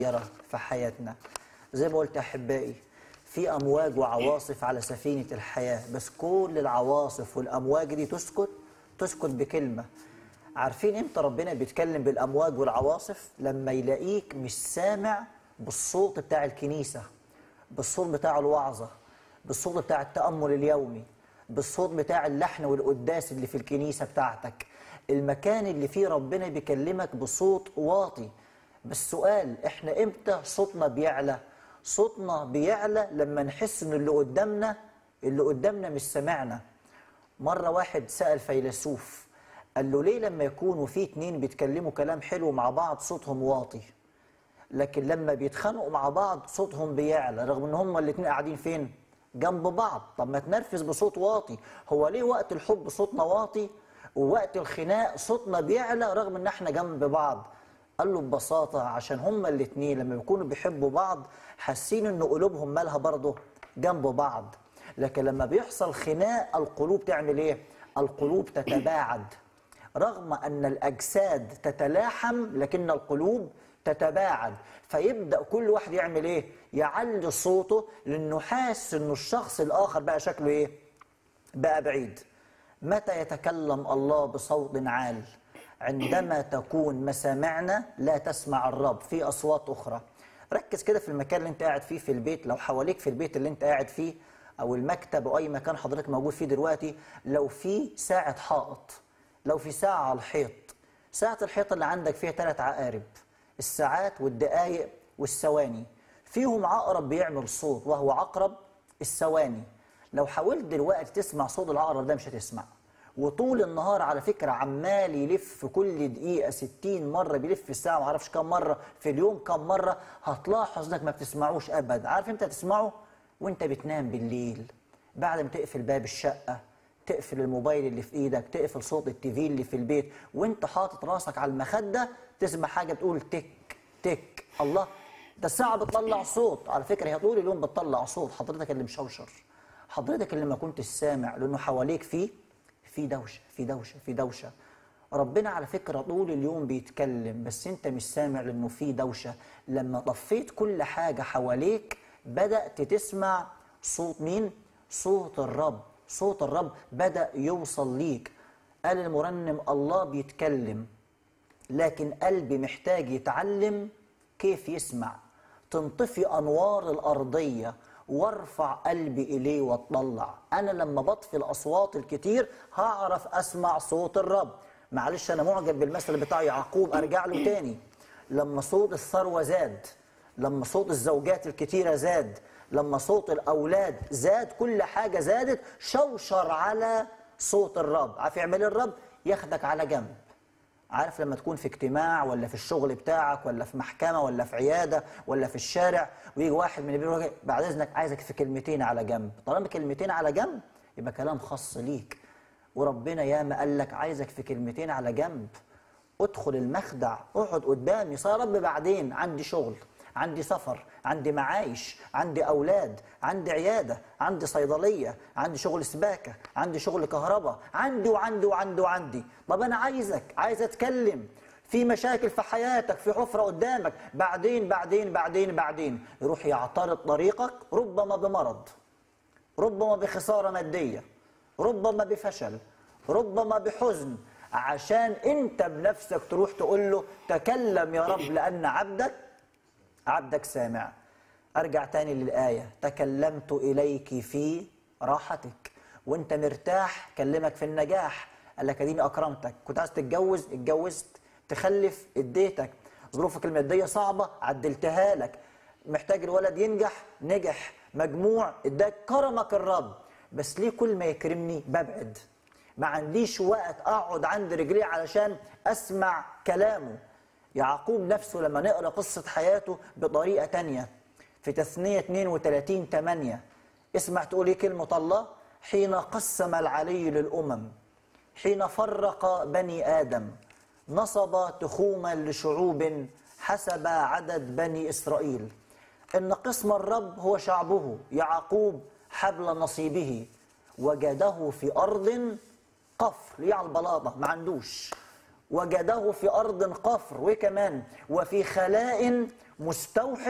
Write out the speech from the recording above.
يرى في حياتنا زي ما قلت احبائي في امواج وعواصف على سفينه الحياه بس كل العواصف والامواج دي تسكت تسكت بكلمه عارفين امتى ربنا بيتكلم بالامواج والعواصف لما يلاقيك مش سامع بالصوت بتاع الكنيسه بالصوت بتاع الوعظه بالصوت بتاع التامل اليومي بالصوت بتاع اللحن والقداس اللي في الكنيسه بتاعتك المكان اللي فيه ربنا بيكلمك بصوت واطي بس سؤال احنا امتى صوتنا بيعلى صوتنا بيعلى لما نحس ان اللي قدامنا اللي قدامنا مش سامعنا مرة واحد سأل فيلسوف قال له ليه لما يكونوا في اتنين بيتكلموا كلام حلو مع بعض صوتهم واطي لكن لما بيتخانقوا مع بعض صوتهم بيعلى رغم ان هما الاتنين قاعدين فين جنب بعض طب ما تنرفز بصوت واطي هو ليه وقت الحب صوتنا واطي ووقت الخناق صوتنا بيعلى رغم ان احنا جنب بعض قال له ببساطة عشان هما الاتنين لما بيكونوا بيحبوا بعض حاسين ان قلوبهم مالها برضه جنب بعض لكن لما بيحصل خناق القلوب تعمل ايه القلوب تتباعد رغم ان الاجساد تتلاحم لكن القلوب تتباعد فيبدا كل واحد يعمل ايه يعلي صوته لانه حاسس انه الشخص الاخر بقى شكله ايه بقى بعيد متى يتكلم الله بصوت عال عندما تكون مسامعنا لا تسمع الرب في اصوات اخرى ركز كده في المكان اللي انت قاعد فيه في البيت لو حواليك في البيت اللي انت قاعد فيه او المكتب او اي مكان حضرتك موجود فيه دلوقتي لو في ساعه حائط لو في ساعه على الحيط ساعه الحيط اللي عندك فيها ثلاث عقارب الساعات والدقائق والثواني فيهم عقرب بيعمل صوت وهو عقرب الثواني لو حاولت دلوقتي تسمع صوت العقرب ده مش هتسمع وطول النهار على فكرة عمال يلف في كل دقيقة 60 مرة بيلف في الساعة ما اعرفش كم مرة في اليوم كم مرة هتلاحظ انك ما بتسمعوش ابدا عارف امتى تسمعه وانت بتنام بالليل بعد ما تقفل باب الشقة تقفل الموبايل اللي في ايدك تقفل صوت التيفي اللي في البيت وانت حاطط راسك على المخدة تسمع حاجة بتقول تك تك الله ده الساعة بتطلع صوت على فكرة هي طول اليوم بتطلع صوت حضرتك اللي مشوشر حضرتك اللي ما كنتش سامع لانه حواليك فيه في دوشه في دوشه في دوشه ربنا على فكره طول اليوم بيتكلم بس انت مش سامع لانه في دوشه لما طفيت كل حاجه حواليك بدات تسمع صوت مين صوت الرب صوت الرب بدا يوصل ليك قال المرنم الله بيتكلم لكن قلبي محتاج يتعلم كيف يسمع تنطفي انوار الارضيه وارفع قلبي اليه واطلع انا لما بطفي الاصوات الكتير هعرف اسمع صوت الرب معلش انا معجب بالمثل بتاع يعقوب ارجع له تاني لما صوت الثروه زاد لما صوت الزوجات الكتيره زاد لما صوت الاولاد زاد كل حاجه زادت شوشر على صوت الرب عارف يعمل الرب ياخدك على جنب عارف لما تكون في اجتماع ولا في الشغل بتاعك ولا في محكمة ولا في عيادة ولا في الشارع ويجي واحد من البيت بعد إذنك عايزك في كلمتين على جنب طالما كلمتين على جنب يبقى كلام خاص ليك وربنا ياما قال لك عايزك في كلمتين على جنب ادخل المخدع اقعد قدامي يا رب بعدين عندي شغل عندي سفر عندي معايش عندي أولاد عندي عيادة عندي صيدلية عندي شغل سباكة عندي شغل كهرباء عندي وعندي وعندي وعندي طب أنا عايزك عايز أتكلم في مشاكل في حياتك في حفرة قدامك بعدين بعدين بعدين بعدين يروح يعترض طريقك ربما بمرض ربما بخسارة مادية ربما بفشل ربما بحزن عشان انت بنفسك تروح تقول له تكلم يا رب لأن عبدك عبدك سامع ارجع تاني للآية تكلمت إليك في راحتك وانت مرتاح كلمك في النجاح قال لك اديني اكرمتك كنت عايز تتجوز اتجوزت تخلف اديتك ظروفك المادية صعبة عدلتها لك محتاج الولد ينجح نجح مجموع اداك كرمك الرب بس ليه كل ما يكرمني ببعد ما عنديش وقت اقعد عند رجليه علشان اسمع كلامه يعقوب نفسه لما نقرا قصه حياته بطريقه تانية في تثنيه 32 8 اسمع تقول ايه كلمه الله حين قسم العلي للامم حين فرق بني ادم نصب تخوما لشعوب حسب عدد بني اسرائيل ان قسم الرب هو شعبه يعقوب حبل نصيبه وجده في ارض قفر ليه على البلاطه ما عندوش وجده في أرض قفر وكمان وفي خلاء مستوحش